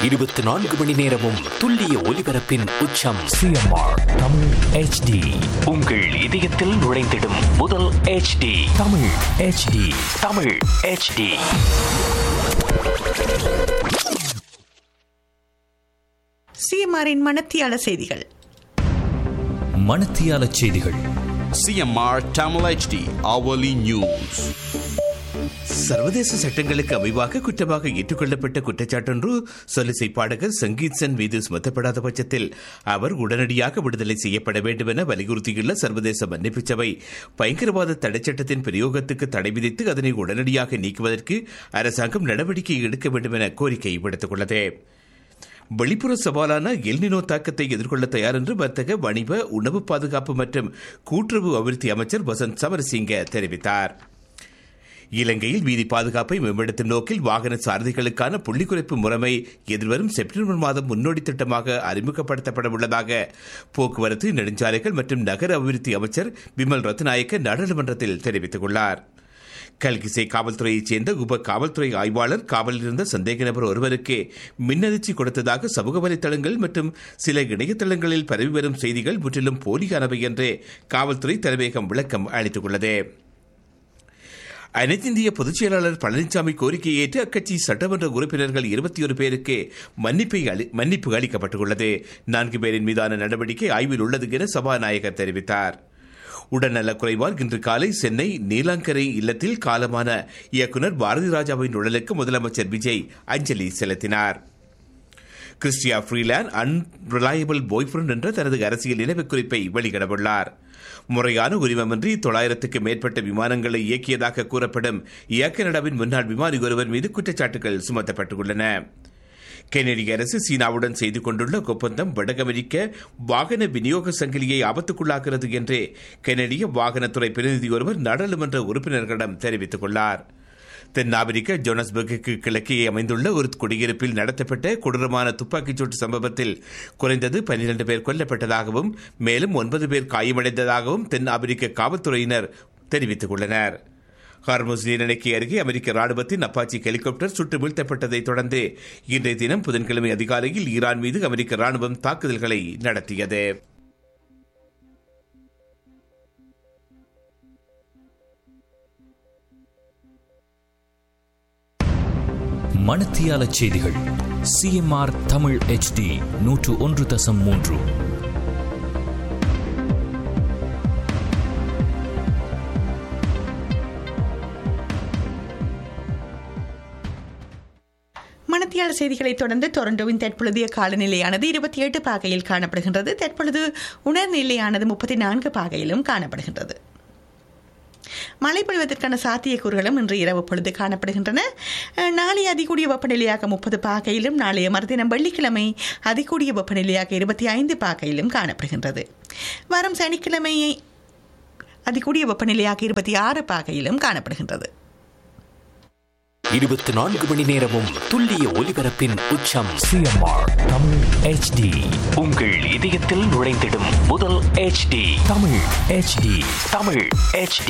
இருபத்தி நான்கு மணி நேரமும் துல்லிய ஒலிபரப்பின் உச்சம் சிஎம்ஆர் தமிழ் ஹெச்டி உங்கள் இதயத்தில் நுழைந்திடும் முதல் HD Tamil HD Tamil HD சிஎம்ஆரின் மனத்தியால செய்திகள் மணத்தியால செய்திகள் CMR Tamil HD hourly news. சர்வதேச சட்டங்களுக்கு அமைவாக குற்றமாக ஏற்றுக்கொள்ளப்பட்ட குற்றச்சாட்டொன்று சொலிசை பாடகர் சங்கீத் சென் மீது சுமத்தப்படாத பட்சத்தில் அவர் உடனடியாக விடுதலை செய்யப்பட வேண்டும் என வலியுறுத்தியுள்ள சர்வதேச மன்னிப்பு சபை பயங்கரவாத தடைச்சட்டத்தின் பிரயோகத்துக்கு தடை விதித்து அதனை உடனடியாக நீக்குவதற்கு அரசாங்கம் நடவடிக்கை எடுக்க வேண்டும் என கோரிக்கை விடுத்துள்ளது வெளிப்புற சவாலான எல்னினோ தாக்கத்தை எதிர்கொள்ள தயார் என்று வர்த்தக வணிக உணவு பாதுகாப்பு மற்றும் கூட்டுறவு அபிவிருத்தி அமைச்சர் வசந்த் சமரசிங்க தெரிவித்தார் இலங்கையில் வீதி பாதுகாப்பை மேம்படுத்தும் நோக்கில் வாகன சாரதிகளுக்கான புள்ளி குறைப்பு முறைமை எதிர்வரும் செப்டம்பர் மாதம் முன்னோடி திட்டமாக அறிமுகப்படுத்தப்பட உள்ளதாக போக்குவரத்து நெடுஞ்சாலைகள் மற்றும் நகர அபிவிருத்தி அமைச்சர் விமல் ரத்நாயக்க நாடாளுமன்றத்தில் தெரிவித்துள்ளார் கல்கிசை காவல்துறையைச் சேர்ந்த உப காவல்துறை ஆய்வாளர் காவலில் இருந்த சந்தேக நபர் ஒருவருக்கு மின்னதிர்ச்சி கொடுத்ததாக சமூக வலைதளங்கள் மற்றும் சில இணையதளங்களில் பரவி வரும் செய்திகள் முற்றிலும் போலியானவை என்று காவல்துறை தலைமையகம் விளக்கம் அளித்துள்ளது அனைத்திந்திய பொதுச் செயலாளர் பழனிசாமி கோரிக்கையை ஏற்று அக்கட்சி சட்டமன்ற உறுப்பினர்கள் இருபத்தி ஒரு பேருக்கு மன்னிப்பை அளி- மன்னிப்பு அளிக்கப்பட்டுள்ளது நான்கு பேரின் மீதான நடவடிக்கை ஆய்வில் உள்ளது என சபாநாயகர் தெரிவித்தார் உடல்நலக் குறைவால் இன்று காலை சென்னை நீலாங்கரை இல்லத்தில் காலமான இயக்குனர் பாரதி ராஜாவின் உடலுக்கு முதலமைச்சர் விஜய் அஞ்சலி செலுத்தினார் கிறிஸ்டியா ஃப்ரீலாண்ட் அன்ரிலையபிள் பாய்ஃப்ரெண்ட் என்ற தனது அரசியல் நினைவு குறிப்பை வெளியிடவுள்ளார் முறையான உரிமமின்றி தொள்ளாயிரத்துக்கு மேற்பட்ட விமானங்களை இயக்கியதாக கூறப்படும் ஏர் கனடாவின் முன்னாள் விமானி ஒருவர் மீது குற்றச்சாட்டுகள் சுமத்தப்பட்டுள்ளன கெனடிய அரசு சீனாவுடன் செய்து கொண்டுள்ள ஒப்பந்தம் வடக்கு அமெரிக்க வாகன விநியோக சங்கிலியை ஆபத்துக்குள்ளாகிறது என்று கெனடிய வாகனத்துறை பிரதிநிதி ஒருவர் நாடாளுமன்ற உறுப்பினர்களிடம் தெரிவித்துள்ளார் தென்னாப்பிரிக்க ஜோனஸ்பர்க்கு கிழக்கே அமைந்துள்ள ஒரு குடியிருப்பில் நடத்தப்பட்ட கொடூரமான துப்பாக்கிச்சூட்டு சம்பவத்தில் குறைந்தது பன்னிரண்டு பேர் கொல்லப்பட்டதாகவும் மேலும் ஒன்பது பேர் காயமடைந்ததாகவும் தென்னாப்பிரிக்க காவல்துறையினர் தெரிவித்துள்ளனர் ஹார்முஸ் நீரிணைக்கு அருகே அமெரிக்க ராணுவத்தின் அப்பாச்சி ஹெலிகாப்டர் சுட்டு வீழ்த்தப்பட்டதைத் தொடர்ந்து இன்றைய தினம் புதன்கிழமை அதிகாலையில் ஈரான் மீது அமெரிக்க ராணுவம் தாக்குதல்களை நடத்தியது மணத்தியால செய்திகள் சிஎம்ஆர் தமிழ் ஹெச்டி நூற்று ஒன்று தசம் மூன்று மணத்தியால செய்திகளை தொடர்ந்து டொரண்டோவின் தற்பொழுதைய காலநிலையானது இருபத்தி எட்டு பாகையில் காணப்படுகின்றது தற்பொழுது உணர்நிலையானது முப்பத்தி நான்கு பாகையிலும் காணப்படுகின்றது மழை பொழிவதற்கான சாத்தியக்கூறுகளும் இன்று இரவு பொழுது காணப்படுகின்றன அஹ், நாளை அதிகூடிய வெப்பநிலையாக முப்பது பாகையிலும் நாளைய மறுதினம் வெள்ளிக்கிழமை அதிகூடிய வெப்பநிலையாக இருபத்தி ஐந்து பாகையிலும் காணப்படுகின்றது வரும் சனிக்கிழமை அதிகூடிய வெப்பநிலையாக இருபத்தி ஆறு பாகையிலும் காணப்படுகின்றது இருபத்தி நான்கு மணி நேரமும் துல்லிய ஒலிபரப்பின் உச்சம் சிஎம்ஆர் தமிழ் ஹெச்டி உங்கள் இதயத்தில் நுழைந்திடும் முதல் HD Tamil HD Tamil HD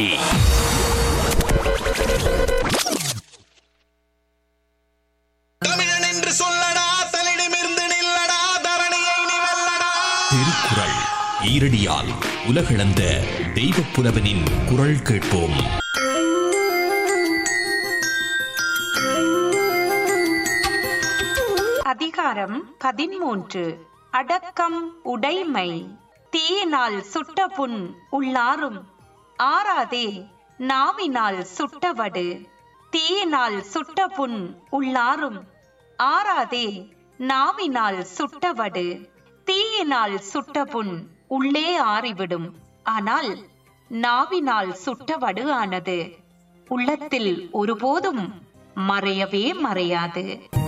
தமிழன் என்று சொல்லடா தலிடமிருந்து நில்லடா தரணியை நீ வெல்லடா திருக்குறள் ஈரடியால் உலகளந்த தெய்வப் புலவனின் குரல் கேட்போம் அதிகாரம் பதிமூன்று அடக்கம் உடைமை தீயினால் சுட்ட புண் உள்ளாரும் ஆறாதே நாவினால் சுட்டவடு தீயினால் சுட்ட புண் உள்ளாரும் ஆறாதே நாவினால் சுட்டவடு தீயினால் சுட்ட புண் உள்ளே ஆறிவிடும் ஆனால் நாவினால் சுட்டவடு ஆனது உள்ளத்தில் ஒருபோதும் மறையவே மறையாது